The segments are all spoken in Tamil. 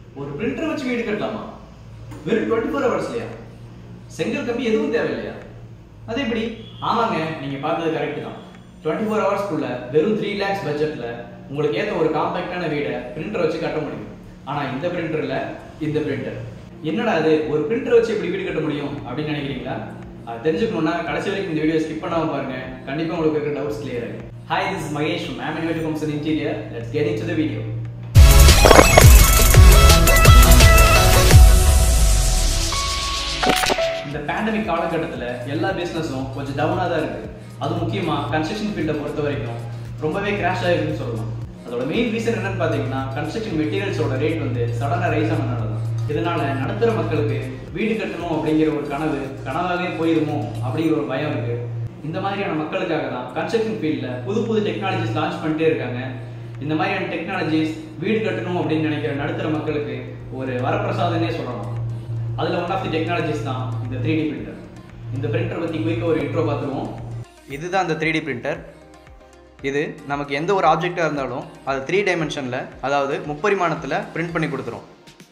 ஒரு பிரிண்டர் வச்சு வீடு கட்டலாமா வெறும் டுவெண்ட்டி ஃபோர் ஹவர்ஸ்லையா செங்கல் கம்பி எதுவும் தேவையில்லையா அது எப்படி ஆமாங்க நீங்க பார்த்தது கரெக்ட் தான் டுவெண்ட்டி ஃபோர் ஹவர்ஸ்க்குள்ள வெறும் த்ரீ லேக்ஸ் பட்ஜெட்ல உங்களுக்கு ஏத்த ஒரு காம்பாக்டான வீடை பிரிண்டர் வச்சு கட்ட முடியும் ஆனா இந்த பிரிண்டர்ல இந்த பிரிண்டர் என்னடா அது ஒரு பிரிண்டர் வச்சு எப்படி வீடு கட்ட முடியும் அப்படின்னு நினைக்கிறீங்களா அது தெரிஞ்சுக்கணும்னா கடைசி வரைக்கும் இந்த வீடியோ ஸ்கிப் பண்ணாம பாருங்க கண்டிப்பா உங்களுக்கு இருக்கிற டவுட்ஸ் கிளியர் ஆகும் hi this Mahesh from Avenue Homes and Interior. Let's get into the video. இந்த பேண்டமிக் காலகட்டத்தில் எல்லா பிஸ்னஸும் கொஞ்சம் டவுனாக தான் இருக்கு அது முக்கியமாக கன்ஸ்ட்ரக்ஷன் ஃபீல்டை பொறுத்த வரைக்கும் ரொம்பவே கிராஷ் ஆயிருக்குன்னு சொல்லலாம் அதோட மெயின் ரீசன் என்னன்னு பார்த்தீங்கன்னா கன்ஸ்ட்ரக்ஷன் மெட்டீரியல்ஸோட ரேட் வந்து சடனாக ரைஸ் ஆனதுனால தான் இதனால நடுத்தர மக்களுக்கு வீடு கட்டணும் அப்படிங்கிற ஒரு கனவு கனவாகவே போயிருமோ அப்படிங்கிற ஒரு பயம் இருக்கு இந்த மாதிரியான மக்களுக்காக தான் கன்ஸ்ட்ரக்ஷன் ஃபீல்டில் புது புது டெக்னாலஜிஸ் லான்ச் பண்ணிட்டே இருக்காங்க இந்த மாதிரியான டெக்னாலஜிஸ் வீடு கட்டணும் அப்படின்னு நினைக்கிற நடுத்தர மக்களுக்கு ஒரு வரப்பிரசாதனே சொல்லலாம் அதில் ஒன் ஆஃப் தி டெக்னாலஜிஸ் தான் இந்த த்ரீ டி பிரிண்டர் இந்த பிரிண்டர் பற்றி குயிக்காக ஒரு இன்ட்ரோ பார்த்துருவோம் இதுதான் இந்த த்ரீ டி பிரிண்டர் இது நமக்கு எந்த ஒரு ஆப்ஜெக்டாக இருந்தாலும் அது த்ரீ டைமென்ஷனில் அதாவது முப்பரிமாணத்தில் பிரிண்ட் பண்ணி கொடுத்துரும்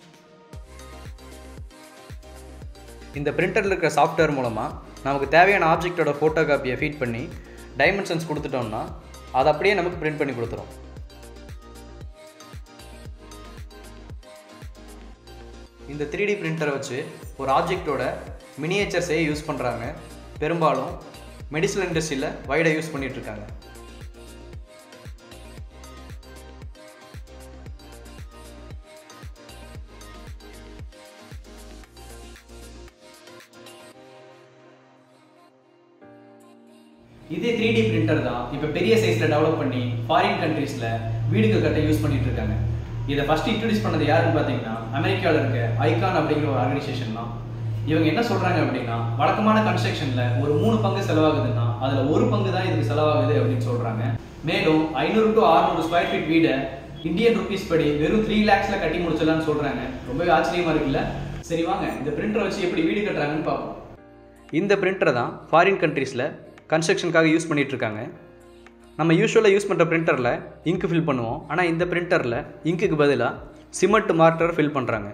இந்த பிரிண்டரில் இருக்கிற சாஃப்ட்வேர் மூலமாக நமக்கு தேவையான ஆப்ஜெக்டோட ஃபோட்டோ காப்பியை ஃபீட் பண்ணி டைமென்ஷன்ஸ் கொடுத்துட்டோம்னா அதை அப்படியே நமக்கு பிரிண்ட் பண்ணி கொடுத்துரும் இந்த த்ரீ டி பிரிண்டரை வச்சு ஒரு ஆப்ஜெக்டோட மினியேச்சர்ஸே யூஸ் பண்ணுறாங்க பெரும்பாலும் மெடிசனல் இண்டஸ்ட்ரியில் வைடாக யூஸ் பண்ணிட்டு இருக்காங்க இதே த்ரீ டி பிரிண்டர் தான் இப்போ பெரிய சைஸில் டெவலப் பண்ணி ஃபாரின் கண்ட்ரீஸில் வீடுகள் கட்ட யூஸ் பண்ணிட்டு இருக்காங்க இதை ஃபர்ஸ்ட் இன்ட்ரடியூஸ் பண்ணது யாருன்னு பார்த்தீங்கன்னா அமெரிக்காவில் இருக்க ஐகான் அப்படிங்கிற ஒரு ஆர்கனைசேஷன் தான் இவங்க என்ன சொல்றாங்க அப்படின்னா வழக்கமான கன்ஸ்ட்ரக்ஷன்ல ஒரு மூணு பங்கு செலவாகுதுன்னா அதுல ஒரு பங்கு தான் இதுக்கு செலவாகுது அப்படின்னு சொல்றாங்க மேலும் ஐநூறு டு அறுநூறு ஸ்கொயர் ஃபீட் வீடை இந்தியன் ருபீஸ் படி வெறும் த்ரீ லேக்ஸ்ல கட்டி முடிச்சிடலாம்னு சொல்றாங்க ரொம்பவே ஆச்சரியமா இருக்குல்ல சரி வாங்க இந்த பிரிண்டரை வச்சு எப்படி வீடு கட்டுறாங்கன்னு பார்ப்போம் இந்த பிரிண்டரை தான் ஃபாரின் கண்ட்ரீஸில் கன்ஸ்ட்ரக்ஷனுக்காக யூஸ் பண்ணிட்டு இருக்காங்க நம்ம யூஸ்வலாக யூஸ் பண்ணுற பிரிண்டரில் இங்க் ஃபில் பண்ணுவோம் ஆனால் இந்த பிரிண்டரில் இங்க்குக்கு பதிலாக சிமெண்ட் மார்ட்டர் ஃபில் பண்ணுறாங்க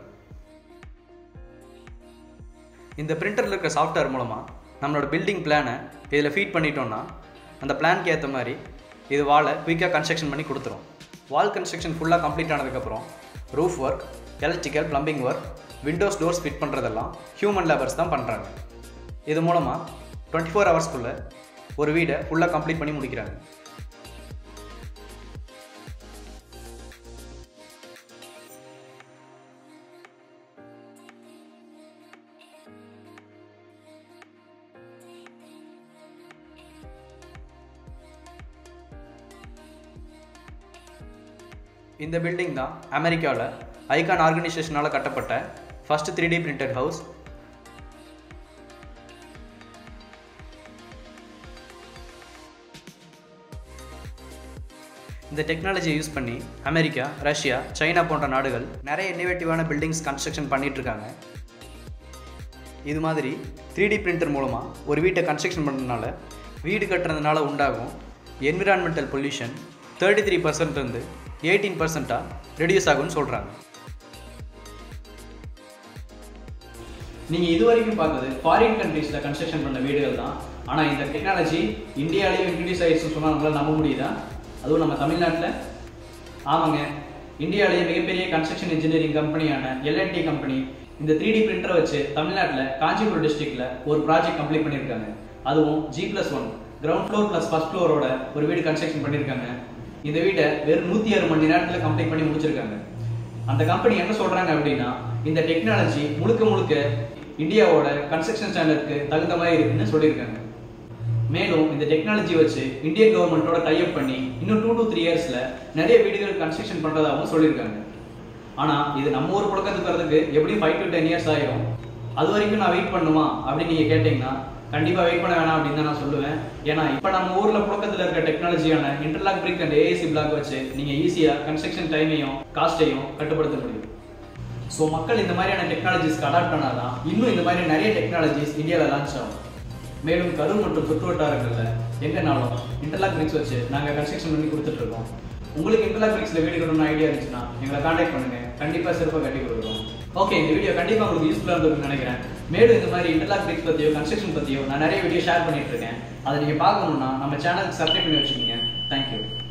இந்த பிரிண்டரில் இருக்கிற சாஃப்ட்வேர் மூலமாக நம்மளோட பில்டிங் பிளானை இதில் ஃபீட் பண்ணிட்டோம்னா அந்த பிளான்க்கு ஏற்ற மாதிரி இது வாலை குயிக்காக கன்ஸ்ட்ரக்ஷன் பண்ணி கொடுத்துரும் வால் கன்ஸ்ட்ரக்ஷன் ஃபுல்லாக கம்ப்ளீட் ஆனதுக்கப்புறம் roof work electrical plumbing work windows doors fit பண்ணுறதெல்லாம் ஹியூமன் லேபர்ஸ் தான் பண்ணுறாங்க இது மூலமாக டுவெண்ட்டி ஃபோர் ஹவர்ஸ்க்குள்ளே ஒரு வீடை ஃபுல்லாக கம்ப்ளீட் பண்ணி முடிக்கிறாங்க இந்த பில்டிங் தான் அமெரிக்காவில் ஐகான் ஆர்கனைசேஷனால் கட்டப்பட்ட first three D printed house இந்த டெக்னாலஜியை யூஸ் பண்ணி அமெரிக்கா ரஷ்யா சைனா போன்ற நாடுகள் நிறைய இன்னோவேட்டிவான பில்டிங்ஸ் கன்ஸ்ட்ரக்ஷன் பண்ணிட்டு இருக்காங்க இது மாதிரி த்ரீ டி பிரிண்டர் மூலமாக ஒரு வீட்டை கன்ஸ்ட்ரக்ஷன் பண்ணுறதுனால வீடு கட்டுறதுனால உண்டாகும் என்விரான்மெண்டல் பொல்யூஷன் தேர்ட்டி த்ரீ பர்சன்ட்லேருந்து எயிட்டீன் பர்சண்ட்டாக ரெடியூஸ் ஆகும்னு சொல்கிறாங்க நீங்கள் இது வரைக்கும் பார்த்தது ஃபாரின் கண்ட்ரீஸில் கன்ஸ்ட்ரக்ஷன் பண்ண வீடுகள் தான் ஆனால் இந்த டெக்னாலஜி இந்தியாவிலேயும் இன்ட்ரடியூஸ் ஆகிடுச்சுன்னு சொன்னால் நம்மளால் நம்ப முடியுதா அதுவும் நம்ம தமிழ்நாட்டில் ஆமாங்க இந்தியாவிலேயே மிகப்பெரிய கன்ஸ்ட்ரக்ஷன் இன்ஜினியரிங் கம்பெனியான எல்என்டி கம்பெனி இந்த த்ரீ டி பிரிண்டரை வச்சு தமிழ்நாட்டில் காஞ்சிபுரம் டிஸ்ட்ரிக்ட்ல ஒரு ப்ராஜெக்ட் கம்ப்ளீட் பண்ணியிருக்காங்க அதுவும் G plus one ground floor plus first ஃப்ளோரோட ஒரு வீடு கன்ஸ்ட்ரக்ஷன் பண்ணியிருக்காங்க இந்த வீட்டை வெறும் நூற்றி ஆறு மணி நேரத்தில் கம்ப்ளீட் பண்ணி முடிச்சிருக்காங்க அந்த கம்பெனி என்ன சொல்றாங்க அப்படின்னா இந்த டெக்னாலஜி முழுக்க முழுக்க இந்தியாவோட கன்ஸ்ட்ரக்ஷன் ஸ்டாண்டர்டுக்கு தகுந்த மாதிரி இருக்குன்னு சொல்லியிருக்காங்க மேலும் இந்த டெக்னாலஜி வச்சு இந்தியன் கவர்மெண்ட்டோட டைப் பண்ணி இன்னும் டூ டு த்ரீ இயர்ஸ்ல நிறைய வீடுகள் கன்ஸ்ட்ரக்ஷன் பண்றதாகவும் சொல்லியிருக்காங்க ஆனா இது நம்ம ஊர் புழக்கத்துக்கு வரதுக்கு எப்படியும் ஃபைவ் டு டென் இயர்ஸ் ஆயிரும் அது வரைக்கும் நான் வெயிட் பண்ணுமா அப்படின்னு நீங்க கேட்டீங்கன்னா கண்டிப்பா வெயிட் பண்ண வேணாம் அப்படின்னு தான் நான் சொல்லுவேன் ஏன்னா இப்ப நம்ம ஊர்ல புழக்கத்துல இருக்க டெக்னாலஜியான interlock brick and AAC block வச்சு நீங்க ஈஸியா கன்ஸ்ட்ரக்ஷன் டைமையும் காஸ்ட்டையும் கட்டுப்படுத்த முடியும் ஸோ மக்கள் இந்த மாதிரியான டெக்னாலஜிஸ்க்கு அடாப்ட் பண்ணாதான் இன்னும் இந்த மாதிரி நிறைய டெக்னாலஜிஸ் இந்தியாவில் லான்ச் ஆகும் மேலும் கரூர் மற்றும் சுற்று வட்டாரங்களில் எங்கேனாலும் இன்டர்லாக் பிரிக்ஸ் வச்சு நாங்கள் கன்ஸ்ட்ரக்ஷன் பண்ணி கொடுத்துட்ருக்கோம் உங்களுக்கு இன்டர்லாக் பிரிக்ஸில் வீடு கட்டணும்னு ஐடியா இருந்துச்சுன்னா எங்களை காண்டாக்ட் பண்ணுங்கள் கண்டிப்பா சிறப்பாக கட்டி கொடுக்குறோம் ஓகே இந்த வீடியோ கண்டிப்பா உங்களுக்கு யூஸ்ஃபுல்லாக இருந்திருக்கும்னு நினைக்கிறேன் மேலும் இந்த மாதிரி இன்டர்லாக் பிரிக்ஸ் பத்தியோ கன்ஸ்ட்ரக்ஷன் பத்தியோ நான் நிறைய வீடியோ ஷேர் பண்ணிட்டு இருக்கேன் அதை நீங்க பார்க்கணும்னா நம்ம சேனலுக்கு சப்ஸ்கிரைப் பண்ணி வச்சுக்கோங்க தேங்க்யூ